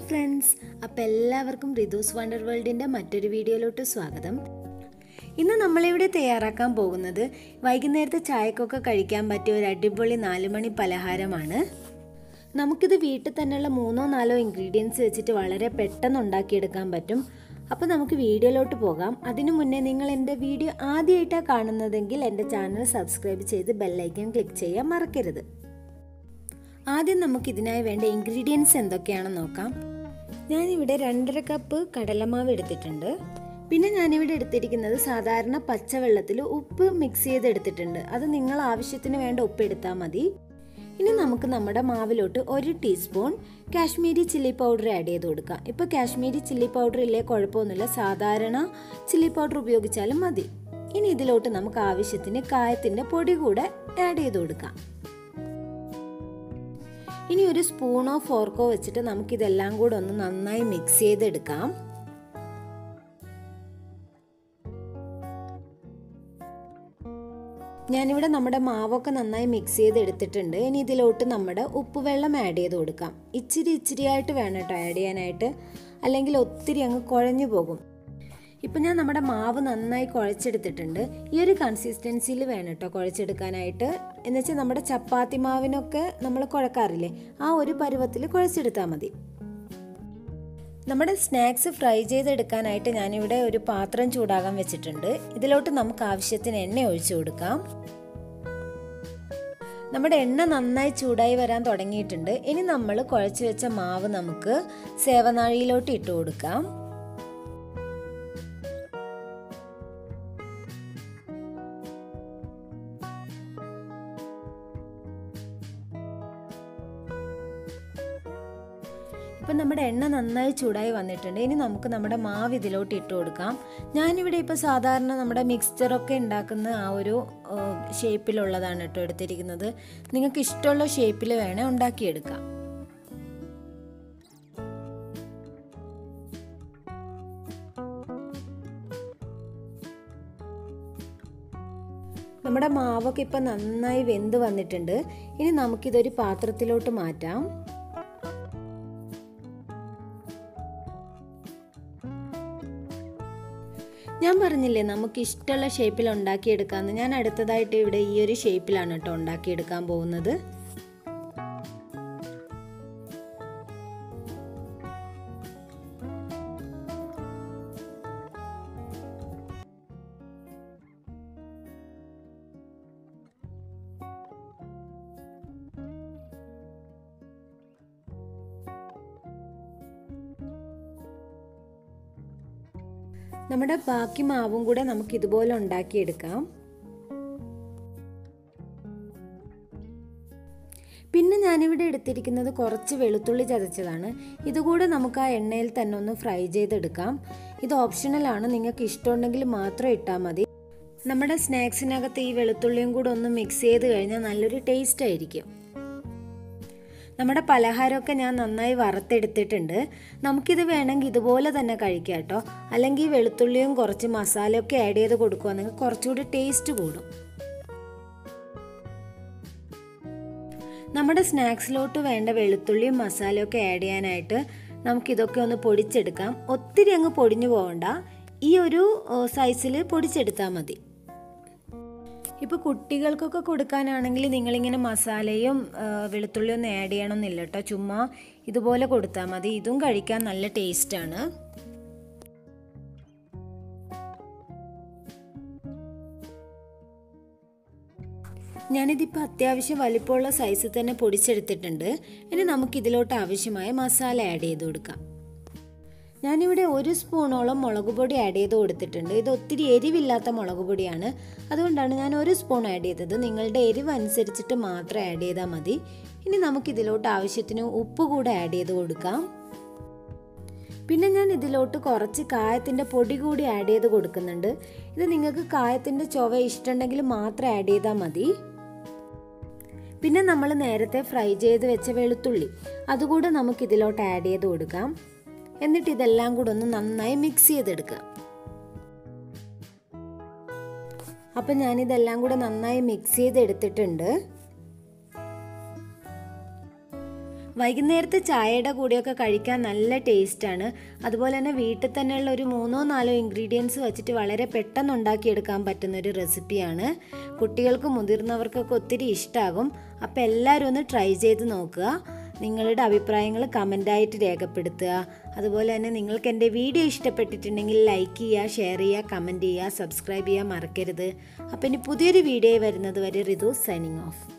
friends അപ്പം എല്ലാവർക്കും റിതൂസ് wonder വേൾഡിൻ്റെ മറ്റൊരു വീഡിയോയിലോട്ട് സ്വാഗതം ഇന്ന് നമ്മളിവിടെ തയ്യാറാക്കാൻ പോകുന്നത് വൈകുന്നേരത്തെ ചായക്കൊക്കെ കഴിക്കാൻ പറ്റിയ ഒരു അടിപൊളി നാലുമണി പലഹാരമാണ് നമുക്കിത് വീട്ടിൽ തന്നെയുള്ള മൂന്നോ നാലോ ഇൻഗ്രീഡിയൻസ് വെച്ചിട്ട് വളരെ പെട്ടെന്ന് ഉണ്ടാക്കിയെടുക്കാൻ പറ്റും അപ്പോൾ നമുക്ക് വീഡിയോയിലോട്ട് പോകാം അതിനു മുന്നേ നിങ്ങൾ എൻ്റെ വീഡിയോ ആദ്യമായിട്ടാണ് കാണുന്നതെങ്കിൽ എൻ്റെ ചാനൽ സബ്സ്ക്രൈബ് ചെയ്ത് ബെല്ലൈക്കൺ ക്ലിക്ക് ചെയ്യാൻ മറക്കരുത് ആദ്യം നമുക്ക് ഇതിനായി വേണ്ട ഇൻഗ്രീഡിയൻസ് എന്തൊക്കെയാണെന്ന് നോക്കാം ഞാനിവിടെ രണ്ടര കപ്പ് കടലമാവ് എടുത്തിട്ടുണ്ട് പിന്നെ ഞാനിവിടെ എടുത്തിരിക്കുന്നത് സാധാരണ പച്ചവെള്ളത്തിൽ ഉപ്പ് മിക്സ് ചെയ്ത് എടുത്തിട്ടുണ്ട് അത് നിങ്ങൾ ആവശ്യത്തിന് വേണ്ട ഉപ്പ് എടുത്താൽ മതി ഇനി നമുക്ക് നമ്മുടെ മാവിലോട്ട് ഒരു teaspoon Kashmiri chilli powder add ചെയ്ത് കൊടുക്കാം ഇപ്പോൾ കാശ്മീരി ചില്ലി പൗഡർ ഇല്ലേ കുഴപ്പമൊന്നുമില്ല സാധാരണ ചില്ലി പൗഡർ ഉപയോഗിച്ചാലും മതി ഇനി ഇതിലോട്ട് നമുക്ക് ആവശ്യത്തിന് കായത്തിൻ്റെ പൊടി കൂടെ ആഡ് ചെയ്ത് കൊടുക്കാം ഇനി ഒരു സ്പൂണോ ഫോർക്കോ വെച്ചിട്ട് നമുക്കിതെല്ലാം കൂടെ ഒന്ന് നന്നായി മിക്സ് ചെയ്തെടുക്കാം ഞാനിവിടെ നമ്മുടെ മാവൊക്കെ നന്നായി മിക്സ് ചെയ്ത് എടുത്തിട്ടുണ്ട് ഇനി ഇതിലോട്ട് നമ്മുടെ ഉപ്പുവെള്ളം ആഡ് ചെയ്ത് കൊടുക്കാം ഇച്ചിരി ഇച്ചിരി ആയിട്ട് വേണം കേട്ടോ ആഡ് ചെയ്യാനായിട്ട് അല്ലെങ്കിൽ ഒത്തിരി അങ്ങ് കുഴഞ്ഞു പോകും ഇപ്പം ഞാൻ നമ്മുടെ മാവ് നന്നായി കുഴച്ചെടുത്തിട്ടുണ്ട് ഈ ഒരു കൺസിസ്റ്റൻസിയിൽ വേണം കേട്ടോ കുഴച്ചെടുക്കാനായിട്ട് എന്ന് വെച്ചാൽ നമ്മുടെ ചപ്പാത്തി മാവിനൊക്കെ നമ്മൾ കുഴക്കാറില്ലേ ആ ഒരു പരുവത്തിൽ കുഴച്ചെടുത്താൽ മതി നമ്മുടെ സ്നാക്സ് ഫ്രൈ ചെയ്തെടുക്കാനായിട്ട് ഞാനിവിടെ ഒരു പാത്രം ചൂടാകാൻ വെച്ചിട്ടുണ്ട് ഇതിലോട്ട് നമുക്ക് ആവശ്യത്തിന് എണ്ണ ഒഴിച്ചു കൊടുക്കാം നമ്മുടെ എണ്ണ നന്നായി ചൂടായി വരാൻ തുടങ്ങിയിട്ടുണ്ട് ഇനി നമ്മൾ കുഴച്ച് വെച്ച മാവ് നമുക്ക് സേവനാഴിയിലോട്ട് ഇട്ട് കൊടുക്കാം ഇപ്പം നമ്മുടെ എണ്ണ നന്നായി ചൂടായി വന്നിട്ടുണ്ട് ഇനി നമുക്ക് നമ്മുടെ മാവ് ഇതിലോട്ട് ഇട്ട് കൊടുക്കാം ഞാനിവിടെ ഇപ്പോൾ സാധാരണ നമ്മുടെ മിക്സ്ചറൊക്കെ ഉണ്ടാക്കുന്ന ആ ഒരു ഷേപ്പിലുള്ളതാണ് കേട്ടോ എടുത്തിരിക്കുന്നത് നിങ്ങൾക്ക് ഇഷ്ടമുള്ള ഷേപ്പിൽ വേണേൽ ഉണ്ടാക്കിയെടുക്കാം നമ്മുടെ മാവൊക്കെ ഇപ്പം നന്നായി വെന്ത് വന്നിട്ടുണ്ട് ഇനി നമുക്കിതൊരു പാത്രത്തിലോട്ട് മാറ്റാം ഞാൻ പറഞ്ഞില്ലേ നമുക്ക് ഇഷ്ടമുള്ള ഷേപ്പിൽ ഉണ്ടാക്കിയെടുക്കാമെന്ന് ഞാൻ അടുത്തതായിട്ട് ഇവിടെ ഈ ഒരു ഷേപ്പിലാണ് കേട്ടോ ഉണ്ടാക്കിയെടുക്കാൻ പോകുന്നത് നമ്മുടെ ബാക്കി മാവും കൂടെ നമുക്ക് ഇതുപോലെ ഉണ്ടാക്കിയെടുക്കാം പിന്നെ ഞാനിവിടെ എടുത്തിരിക്കുന്നത് കുറച്ച് വെളുത്തുള്ളി ചതച്ചതാണ് ഇതുകൂടെ നമുക്ക് ആ എണ്ണയിൽ തന്നെ ഒന്ന് ഫ്രൈ ചെയ്തെടുക്കാം ഇത് ഓപ്ഷണലാണ് നിങ്ങൾക്ക് ഇഷ്ടമുണ്ടെങ്കിൽ മാത്രം ഇട്ടാൽ മതി നമ്മുടെ സ്നാക്സിനകത്ത് ഈ വെളുത്തുള്ളിയും കൂടെ ഒന്ന് മിക്സ് ചെയ്ത് കഴിഞ്ഞാൽ നല്ലൊരു ടേസ്റ്റ് ആയിരിക്കും നമ്മുടെ പലഹാരമൊക്കെ ഞാൻ നന്നായി വറുത്തെടുത്തിട്ടുണ്ട് നമുക്കിത് വേണമെങ്കിൽ ഇതുപോലെ തന്നെ കഴിക്കാം കേട്ടോ അല്ലെങ്കിൽ വെളുത്തുള്ളിയും കുറച്ച് മസാലയൊക്കെ ആഡ് ചെയ്ത് കൊടുക്കുകയാണെങ്കിൽ കുറച്ചുകൂടി ടേസ്റ്റ് കൂടും നമ്മുടെ സ്നാക്സിലോട്ട് വേണ്ട വെളുത്തുള്ളിയും മസാലയൊക്കെ ആഡ് ചെയ്യാനായിട്ട് നമുക്കിതൊക്കെ ഒന്ന് പൊടിച്ചെടുക്കാം ഒത്തിരി അങ്ങ് പൊടിഞ്ഞു പോകണ്ട ഈ ഒരു സൈസിൽ പൊടിച്ചെടുത്താൽ മതി ഇപ്പോൾ കുട്ടികൾക്കൊക്കെ കൊടുക്കാനാണെങ്കിൽ നിങ്ങളിങ്ങനെ മസാലയും വെളുത്തുള്ളിയും ഒന്നും ആഡ് ചെയ്യണമെന്നില്ല കേട്ടോ ചുമ്മാ ഇതുപോലെ കൊടുത്താൽ മതി ഇതും കഴിക്കാൻ നല്ല ടേസ്റ്റാണ് ഞാനിതിപ്പോൾ അത്യാവശ്യം വലിപ്പമുള്ള സൈസിൽ തന്നെ പൊടിച്ചെടുത്തിട്ടുണ്ട് ഇനി നമുക്കിതിലോട്ട് ആവശ്യമായ മസാല ആഡ് ചെയ്ത് കൊടുക്കാം ഞാനിവിടെ ഒരു സ്പൂണോളം മുളക് പൊടി ആഡ് ചെയ്ത് കൊടുത്തിട്ടുണ്ട് ഇത് ഒത്തിരി എരിവില്ലാത്ത മുളക് പൊടിയാണ് അതുകൊണ്ടാണ് ഞാൻ ഒരു സ്പൂൺ ആഡ് ചെയ്തത് നിങ്ങളുടെ എരിവ് അനുസരിച്ചിട്ട് മാത്രം ആഡ് ചെയ്താൽ മതി ഇനി നമുക്കിതിലോട്ട് ആവശ്യത്തിന് ഉപ്പ് കൂടെ ആഡ് ചെയ്ത് കൊടുക്കാം പിന്നെ ഞാൻ ഇതിലോട്ട് കുറച്ച് കായത്തിൻ്റെ പൊടി കൂടി ആഡ് ചെയ്ത് കൊടുക്കുന്നുണ്ട് ഇത് നിങ്ങൾക്ക് കായത്തിൻ്റെ ചൊവ ഇഷ്ടമുണ്ടെങ്കിൽ മാത്രം ആഡ് ചെയ്താൽ മതി പിന്നെ നമ്മൾ നേരത്തെ ഫ്രൈ ചെയ്ത് വെച്ച വെളുത്തുള്ളി അതുകൂടെ നമുക്ക് ഇതിലോട്ട് ആഡ് ചെയ്ത് കൊടുക്കാം എന്നിട്ട് ഇതെല്ലാം കൂടെ ഒന്ന് നന്നായി മിക്സ് ചെയ്തെടുക്കുക അപ്പം ഞാനിതെല്ലാം കൂടെ നന്നായി മിക്സ് ചെയ്തെടുത്തിട്ടുണ്ട് വൈകുന്നേരത്തെ ചായയുടെ കൂടെയൊക്കെ കഴിക്കാൻ നല്ല ടേസ്റ്റാണ് അതുപോലെ തന്നെ വീട്ടിൽ തന്നെയുള്ള ഒരു മൂന്നോ നാലോ ഇൻഗ്രീഡിയൻസ് വെച്ചിട്ട് വളരെ പെട്ടെന്ന് ഉണ്ടാക്കിയെടുക്കാൻ പറ്റുന്ന ഒരു റെസിപ്പിയാണ് കുട്ടികൾക്കും മുതിർന്നവർക്കൊക്കെ ഒത്തിരി ഇഷ്ടമാകും അപ്പോൾ എല്ലാവരും ഒന്ന് ട്രൈ ചെയ്ത് നോക്കുക നിങ്ങളുടെ അഭിപ്രായങ്ങൾ കമൻ്റായിട്ട് രേഖപ്പെടുത്തുക അതുപോലെ തന്നെ നിങ്ങൾക്ക് എൻ്റെ വീഡിയോ ഇഷ്ടപ്പെട്ടിട്ടുണ്ടെങ്കിൽ ലൈക്ക് ചെയ്യുക ഷെയർ ചെയ്യുക കമൻറ്റ് ചെയ്യുക സബ്സ്ക്രൈബ് ചെയ്യുക മറക്കരുത് അപ്പോൾ ഇനി പുതിയൊരു വീഡിയോ വരുന്നത് വരെ റിതു സൈനിങ് ഓഫ്